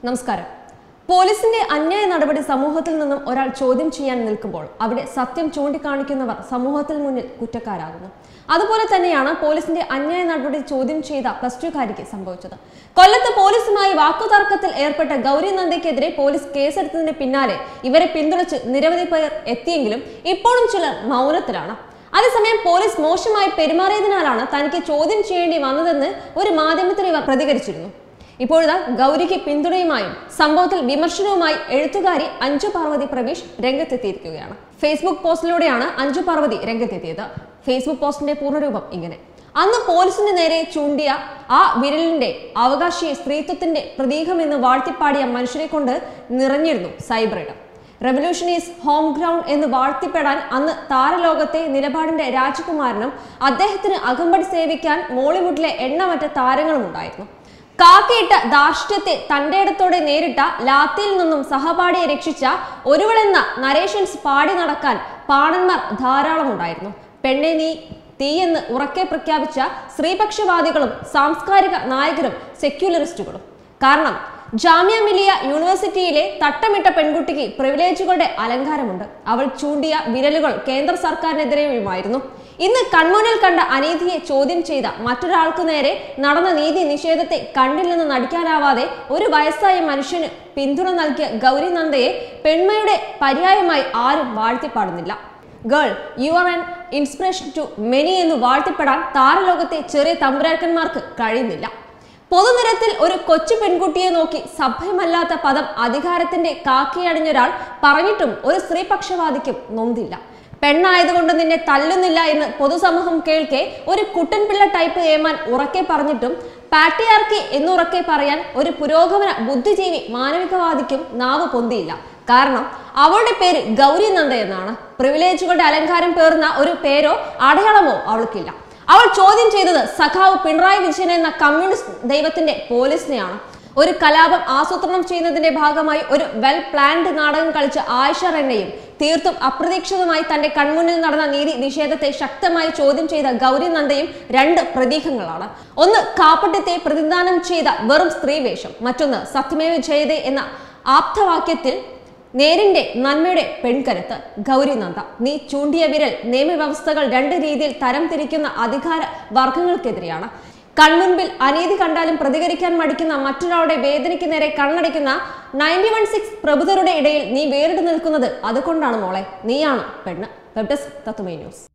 നമസ്കാരം പോലീസിന്റെ അന്യായ നടപടി സമൂഹത്തിൽ നിന്നും ഒരാൾ ചോദ്യം ചെയ്യാൻ നിൽക്കുമ്പോൾ അവിടെ സത്യം ചൂണ്ടിക്കാണിക്കുന്നവർ സമൂഹത്തിൽ മുന്നിൽ കുറ്റക്കാരാകുന്നു അതുപോലെ തന്നെയാണ് പോലീസിന്റെ അന്യായ നടപടി ചോദ്യം ചെയ്ത പ്ലസ് ടുക്കാരിക്ക് സംഭവിച്ചത് കൊല്ലത്ത് പോലീസുമായി വാക്കുതർക്കത്തിൽ ഏർപ്പെട്ട ഗൗരി നന്ദയ്ക്കെതിരെ പോലീസ് കേസെടുത്തതിന് പിന്നാലെ ഇവരെ പിന്തുണച്ച് നിരവധി പേർ എത്തിയെങ്കിലും ഇപ്പോഴും ചിലർ മൗനത്തിലാണ് അതേസമയം പോലീസ് മോശമായി പെരുമാറിയതിനാലാണ് തനിക്ക് ചോദ്യം ചെയ്യേണ്ടി വന്നതെന്ന് ഒരു മാധ്യമത്തിന് ഇവർ പ്രതികരിച്ചിരുന്നു ഇപ്പോഴിതാ ഗൗരിക്ക് പിന്തുണയുമായും സംഭവത്തിൽ വിമർശനവുമായി എഴുത്തുകാരി അഞ്ജു പാർവതി പ്രവീഷ് രംഗത്തെത്തിയിരിക്കുകയാണ് ഫേസ്ബുക്ക് പോസ്റ്റിലൂടെയാണ് അഞ്ജു പാർവതി രംഗത്തെത്തിയത് ഫേസ്ബുക്ക് പോസ്റ്റിന്റെ പൂർണ്ണരൂപം ഇങ്ങനെ അന്ന് പോലീസിന് നേരെ ചൂണ്ടിയ ആ വിരലിന്റെ അവകാശിയെ സ്ത്രീത്വത്തിന്റെ പ്രതീകമെന്ന് വാഴ്ത്തിപ്പാടിയ മനുഷ്യരെ കൊണ്ട് നിറഞ്ഞിരുന്നു സൈബർ ഇടം റെവല്യൂഷൻ ഈസ് ഹോം ഗ്രൗണ്ട് എന്ന് വാഴ്ത്തിപ്പെടാൻ അന്ന് താരലോകത്തെ നിലപാടിന്റെ രാജകുമാരനും അദ്ദേഹത്തിന് അകമ്പടി സേവിക്കാൻ മോളിവുഡിലെ എണ്ണമറ്റ താരങ്ങളും ഉണ്ടായിരുന്നു കാക്കയിട്ട ധാർഷ്ട്യത്തെ തന്റെ ഇടത്തോടെ നേരിട്ട ലാത്തിയിൽ നിന്നും സഹപാഠിയെ രക്ഷിച്ച ഒരുവളെന്ന നരേഷൻസ് പാടി നടക്കാൻ പാണന്മാർ ധാരാളം ഉണ്ടായിരുന്നു പെണ്ണെ നീ തീയെന്ന് ഉറക്കെ പ്രഖ്യാപിച്ച സ്ത്രീപക്ഷവാദികളും സാംസ്കാരിക നായകരും സെക്യുലറിസ്റ്റുകളും കാരണം ജാമ്യ മിലിയ യൂണിവേഴ്സിറ്റിയിലെ തട്ടമിട്ട പെൺകുട്ടിക്ക് പ്രിവിലേജുകളുടെ അലങ്കാരമുണ്ട് അവൾ ചൂണ്ടിയ വിരലുകൾ കേന്ദ്ര സർക്കാരിനെതിരെയുമായിരുന്നു ഇന്ന് കൺമുന്നിൽ കണ്ട അനീതിയെ ചോദ്യം ചെയ്ത മറ്റൊരാൾക്ക് നേരെ നടന്ന നീതി നിഷേധത്തെ കണ്ടില്ലെന്ന് നടിക്കാനാവാതെ ഒരു വയസ്സായ മനുഷ്യന് പിന്തുണ നൽകിയ ഗൗരി നന്ദയെ പെൺമയുടെ പര്യായമായി ആരും വാഴ്ത്തിപ്പാടുന്നില്ല girl you are an inspiration to many എന്ന് വാഴ്ത്തിപ്പെടാൻ താരലോകത്തെ ചെറിയ തമ്പുരാക്കന്മാർക്ക് കഴിയുന്നില്ല പൊതുനിരത്തിൽ ഒരു കൊച്ചു പെൺകുട്ടിയെ നോക്കി സഭ്യമല്ലാത്ത പദം അധികാരത്തിന്റെ കാക്കിയണിഞ്ഞൊരാൾ പറഞ്ഞിട്ടും ഒരു സ്ത്രീപക്ഷവാദിക്കും നൊന്തില്ല പെണ്ണായതുകൊണ്ട് നിന്നെ തല്ലുന്നില്ല എന്ന് പൊതുസമൂഹം കേൾക്കെ ഒരു കുട്ടൻപിള്ള ടൈപ്പ് ഏമാൻ ഉറക്കെ പറഞ്ഞിട്ടും പാട്ടിയാർക്കി എന്നുറക്കെ പറയാൻ ഒരു പുരോഗമന ബുദ്ധിജീവി മാനവികവാദിക്കും നാവ് പൊന്തിയില്ല കാരണം അവളുടെ പേര് ഗൗരി നന്ദ എന്നാണ് പ്രിവിലേജുകളുടെ അലങ്കാരം പേർന്ന ഒരു പേരോ അടയാളമോ അവൾക്കില്ല അവൾ ചോദ്യം ചെയ്തത് സഖാവ് പിണറായി വിജയൻ എന്ന കമ്മ്യൂണിസ്റ്റ് ദൈവത്തിന്റെ പോലീസിനെയാണ് ഒരു കലാപം ആസൂത്രണം ചെയ്യുന്നതിന്റെ ഭാഗമായി ഒരു വെൽ പ്ലാൻഡ് നാടകം കളിച്ച ആയിഷ റെന്നയും തീർത്തും അപ്രതീക്ഷിതമായി തന്റെ കൺമുന്നിൽ നടന്ന നീതി നിഷേധത്തെ ശക്തമായി ചോദ്യം ചെയ്ത ഗൗരി നന്ദയും രണ്ട് പ്രതീകങ്ങളാണ് ഒന്ന് കാപ്പട്യത്തെ പ്രതിദാനം ചെയ്ത വെറും സ്ത്രീവേഷം മറ്റൊന്ന് സത്യമേവ ജയതേ എന്ന ആപ്തവാക്യത്തിൽ നേരിന്റെ നന്മയുടെ പെൺകരുത്ത് ഗൗരി നന്ദ നീ ചൂണ്ടിയ വിരൽ നിയമവ്യവസ്ഥകൾ രണ്ട് രീതിയിൽ തരം തിരിക്കുന്ന അധികാര വർഗങ്ങൾക്കെതിരെയാണ് കൺമുൻപിൽ അനീതി കണ്ടാലും പ്രതികരിക്കാൻ മടിക്കുന്ന മറ്റൊരാളുടെ വേദനയ്ക്ക് നേരെ കണ്ണടയ്ക്കുന്ന നയൻറ്റി വൺ സിക്സ് പ്രബുദ്ധരുടെ ഇടയിൽ നീ വേറിട്ട് നിൽക്കുന്നത് അതുകൊണ്ടാണ് മോളെ നീയാണ് പെണ്ണ് web desk Tatwamayi news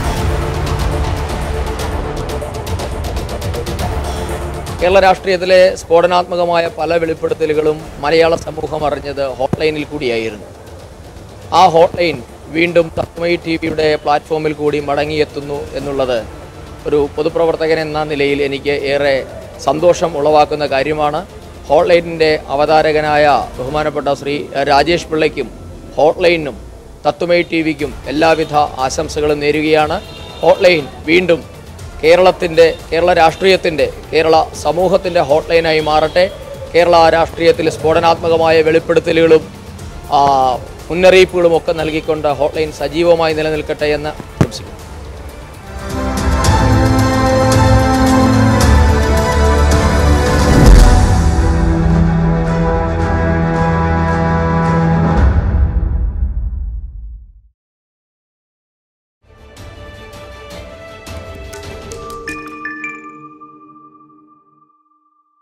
Kerala രാഷ്ട്രീയത്തിലെ സ്ഫോടനാത്മകമായ പല വെളിപ്പെടുത്തലുകളും മലയാള സമൂഹം അറിഞ്ഞത് ഹോട്ട്ലൈനിൽ കൂടിയായിരുന്നു ആ ഹോട്ട്ലൈൻ വീണ്ടും തത്മയി ടി വിയുടെ പ്ലാറ്റ്ഫോമിൽ കൂടി മടങ്ങിയെത്തുന്നു എന്നുള്ളത് ഒരു പൊതുപ്രവർത്തകൻ എന്ന നിലയിൽ എനിക്ക് ഏറെ സന്തോഷം ഉളവാക്കുന്ന കാര്യമാണ് ഹോട്ട്ലൈനിൻ്റെ അവതാരകനായ ബഹുമാനപ്പെട്ട ശ്രീ രാജേഷ് പിള്ളയ്ക്കും ഹോട്ട്ലൈനും തത്വമൈ ടി വിക്കും എല്ലാവിധ ആശംസകളും നേരുകയാണ് ഹോട്ട്ലൈൻ വീണ്ടും കേരളത്തിൻ്റെ കേരള രാഷ്ട്രീയത്തിൻ്റെ കേരള സമൂഹത്തിൻ്റെ ഹോട്ട്ലൈനായി മാറട്ടെ കേരള രാഷ്ട്രീയത്തിൽ സ്ഫോടനാത്മകമായ വെളിപ്പെടുത്തലുകളും ആ, മുന്നറിയിപ്പുകളും ഒക്കെ നൽകിക്കൊണ്ട് ഹോട്ട്ലൈൻ സജീവമായി നിലനിൽക്കട്ടെ എന്ന്